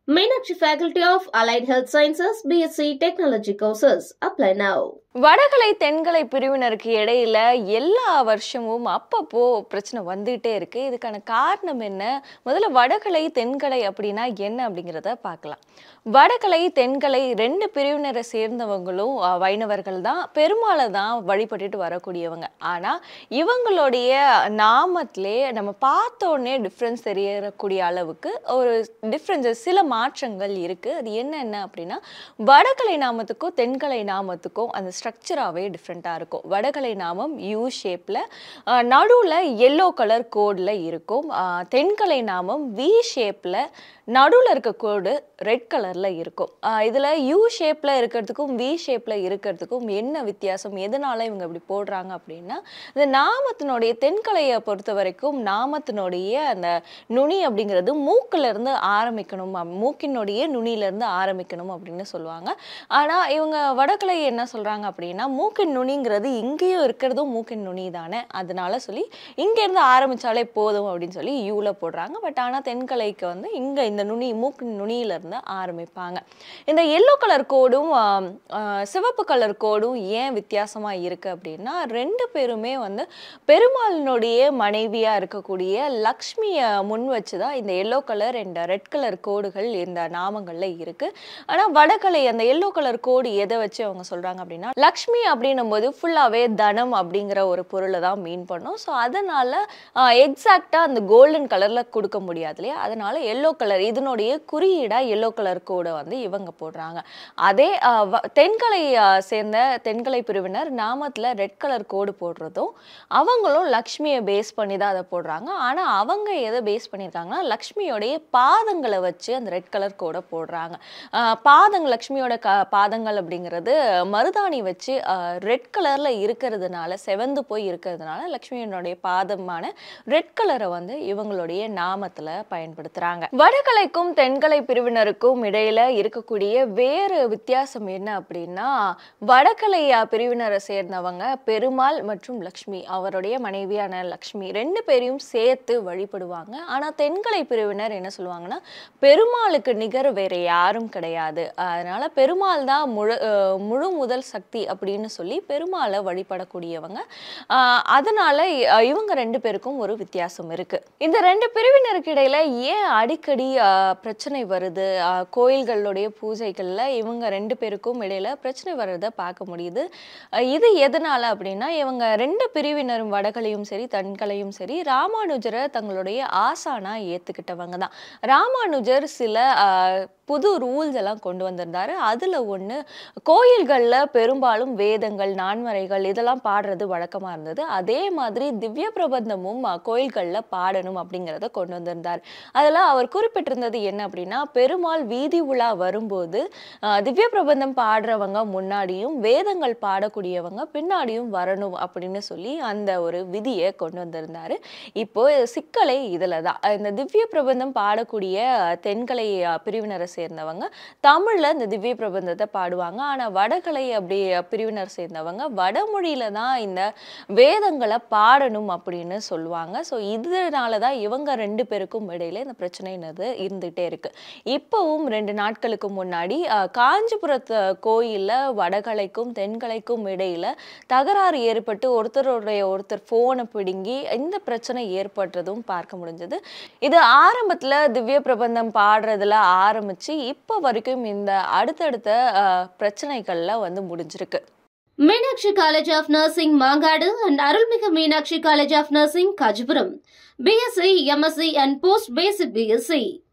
Meenakshi Faculty of Allied Health Sciences, BSc Technology courses. Apply now. Vadakalai Thenkalai பிரிவினருக்கு இடையில எல்லா வருஷமும் அப்பப்போ பிரச்சனை வந்துகிட்டே இருக்கு இதுக்கான காரணம் என்ன முதல்ல வடகலை தென்கலை அப்படின்னா என்ன அப்படிங்கிறத பார்க்கலாம் வடகலை தென்கலை ரெண்டு பிரிவினரை சேர்ந்தவங்களும் அஹ், வைணவர்கள் தான் பெருமாளை தான் வழிபட்டுட்டு வரக்கூடியவங்க ஆனா இவங்களுடைய நாமத்திலே நம்ம பார்த்த உடனே டிஃப்ரென்ஸ் தெரியக்கூடிய அளவுக்கு ஒரு டிஃப்ரென்சஸ் சில மாற்றங்கள் இருக்கு அது என்னென்ன அப்படின்னா வடகலை நாமத்துக்கும் தென்கலை நாமத்துக்கும் அந்த ஸ்ட்ரக்சராகவே டிஃப்ரெண்ட்டாக இருக்கும் வடகலை நாமம் யூ ஷேப்பில் நடுவில் எல்லோ கலர் கோடில் இருக்கும் அஹ், தென்கலை நாமம் வி ஷேப்பில் நடுவில் இருக்க கோடு ரெட் கலரில் இருக்கும் இதில் யூ ஷேப்பில் இருக்கிறதுக்கும் வி ஷேப்பில் இருக்கிறதுக்கும் என்ன வித்தியாசம் எதனால இவங்க இப்படி போடுறாங்க அப்படின்னா இந்த நாமத்தினுடைய தென்கலையை பொறுத்த வரைக்கும் நாமத்தினுடைய அந்த நுனி அப்படிங்கிறது மூக்குல இருந்து ஆரம்பிக்கணும் அப்~ மூக்கினுடைய நுனியில இருந்து ஆரம்பிக்கணும் அப்படின்னு சொல்லுவாங்க ஆனா இவங்க வடகலை என்ன சொல்றாங்க அப்படின்னா மூக்கின் நுனிங்கிறது இங்கேயும் இருக்கிறதும் மூக்கின் நுனி தானே அதனால சொல்லி இங்க இருந்து ஆரம்பிச்சாலே போதும் அப்படின்னு சொல்லி யூல போடுறாங்க பட் ஆனா தென்கலைக்கு வந்து இங்க இந்த நுனி மூக்கின் நுனியில இருந்து ஆரம்பிப்பாங்க இந்த எல்லோ கலர் கோடும் ஆம், ஆ, சிவப்பு கலர் கோடும் ஏன் வித்தியாசமா இருக்கு அப்படின்னா ரெண்டு பேருமே வந்து பெருமாளினுடைய மனைவியா இருக்கக்கூடிய லக்ஷ்மியை முன் வச்சு தான் இந்த yellow colour and red colour கோடுகள் இந்த நாமங்கள்ல இருக்கு ஆனா வடகலை அந்த எல்லோ கலர் கோடு எதை வச்சு அவங்க சொல்றாங்க அப்படின்னா லக்ஷ்மி அப்படின்னும் போது ஃபுல்லாவே தனம் அப்படிங்கிற ஒரு பொருளை தான் மீன் பண்ணும் ஸோ அதனால எக்ஸாக்டா அந்த கோல்டன் கலர்ல கொடுக்க முடியாது இல்லையா அதனால எல்லோ கலர் இதனுடைய குறியீடா எல்லோ கலர் கோடை வந்து இவங்க போடுறாங்க அதே ஆஹ், வ- தென்கலை ஆஹ், சேர்ந்த தென்கலை பிரிவினர் நாமத்துல ரெட் கலர் கோடு போடுறதும் அவங்களும் லக்ஷ்மியை பேஸ் பண்ணி தான் அதை போடுறாங்க ஆனா அவங்க எதை பேஸ் பண்ணியிருக்காங்கன்னா லக்ஷ்மியோடைய பாதங்களை வச்சு அந்த ரெட் கலர் கோடை போடுறாங்க ஆஹ், பாதங்கள் லக்ஷ்மியோட க பாதங்கள் அப்படிங்கிறது மருதாணி வச்சு ரெட் கலர்ல இருக்கிறதுனால செவந்து போய் இருக்கிறதுனால லக்ஷ்மியோடைய பாதமான ரெட் கலரை வந்து இவங்களுடைய நாமத்துல பயன்படுத்துறாங்க வடகலைக்கும் தென்கலை பிரிவினருக்கும் இடையில இருக்கக்கூடிய வேறு வித்தியாசம் என்ன அப்படின்னா வடகலை அஹ், பிரிவினரை சேர்ந்தவங்க பெருமாள் மற்றும் லக்ஷ்மி அவருடைய மனைவியான லக்ஷ்மி ரெண்டு பேரையும் சேர்த்து வழிபடுவாங்க ஆனா தென்கலை பிரிவினர் என்ன சொல்லுவாங்கன்னா பெருமாளுக்கு நிகர் வேற யாரும் கிடையாது அதனால பெருமாள் தான் முழு அஹ், முழு முதல் சக்தி அப்படின்னு சொல்லி பெருமாளை வழிபடக்கூடியவங்க ஆஹ் அதனால இ- இவங்க ரெண்டு பேருக்கும் ஒரு வித்தியாசம் இருக்கு இந்த ரெண்டு பிரிவினருக்கு இடையில ஏன் அடிக்கடி ஆஹ், பிரச்சனை வருது ஆஹ், கோயில்களுடைய பூஜைகள்ல இவங்க ரெண்டு பேருக்கும் இடையில பிரச்சனை வர்றதை பார்க்க முடியுது ஆஹ் இது எதனால அப்படின்னா இவங்க ரெண்டு பிரிவினரும் வடகலையும் சரி தென்கலையும் சரி ராமானுஜரை தங்களுடைய ஆசானா ஏத்துக்கிட்டவங்க தான் ராமானுஜர் சில ஆஹ், புது ரூல்ஸ் எல்லாம் கொண்டு வந்திருந்தாரு அதுல ஒண்ணு கோயில்கள்ல பெரும்பாலும் வேதங்கள் நான்மறைகள் இதெல்லாம் பாடுறது வழக்கமா இருந்தது அதே மாதிரி திவ்ய பிரபந்தமும் அஹ், கோயில்கள்ல பாடணும் அப்படிங்கிறத கொண்டு வந்திருந்தார் அதுல அவர் குறிப்பிட்டிருந்தது என்ன அப்படின்னா பெருமாள் வீதி உலா வரும்போது அஹ், திவ்ய பிரபந்தம் பாடுறவங்க முன்னாடியும் வேதங்கள் பாடக்கூடியவங்க பின்னாடியும் வரணும் அப்படின்னு சொல்லி அந்த ஒரு விதியை கொண்டு வந்திருந்தாரு இப்போ சிக்கலை இதுல தான் இந்த திவ்ய பிரபந்தம் பாடக்கூடிய அஹ், தென்கலை அஹ், பிரிவினரை சேர்ந்தவங்க தமிழ்ல இந்த திவ்ய பிரபந்தத்தை பாடுவாங்க ஆனா வடகலை அப்படி அஹ், பிரிவினர் சேர்ந்தவங்க வடமொழியில தான் இந்த வேதங்களை பாடணும் அப்படின்னு சொல்லுவாங்க ஸோ இதனால தான் இவங்க ரெண்டு பேருக்கும் இடையில இந்த பிரச்சனைன்றது இருந்துகிட்டே இருக்கு இப்போவும் ரெண்டு நாட்களுக்கு முன்னாடி அஹ், காஞ்சிபுரத்து கோயில்ல வடகலைக்கும் தென்கலைக்கும் இடையில தகராறு ஏற்பட்டு ஒருத்தருடைய ஒருத்தர் போனை பிடுங்கி இந்த பிரச்சனை ஏற்பட்டதும் பார்க்க முடிஞ்சது இது ஆரம்பத்துல திவ்ய பிரபந்தம் பாடுறதுல ஆரம்பிச்சு இப்போ வரைக்கும் இந்த அடுத்தடுத்த அஹ், பிரச்சனைகள்ல வந்து முடிஞ்சிருக்கு Meenakshi College of Nursing Mangadu and Arulmiga Meenakshi College of Nursing Kajipuram. BSc, MSc and Post Basic BSc.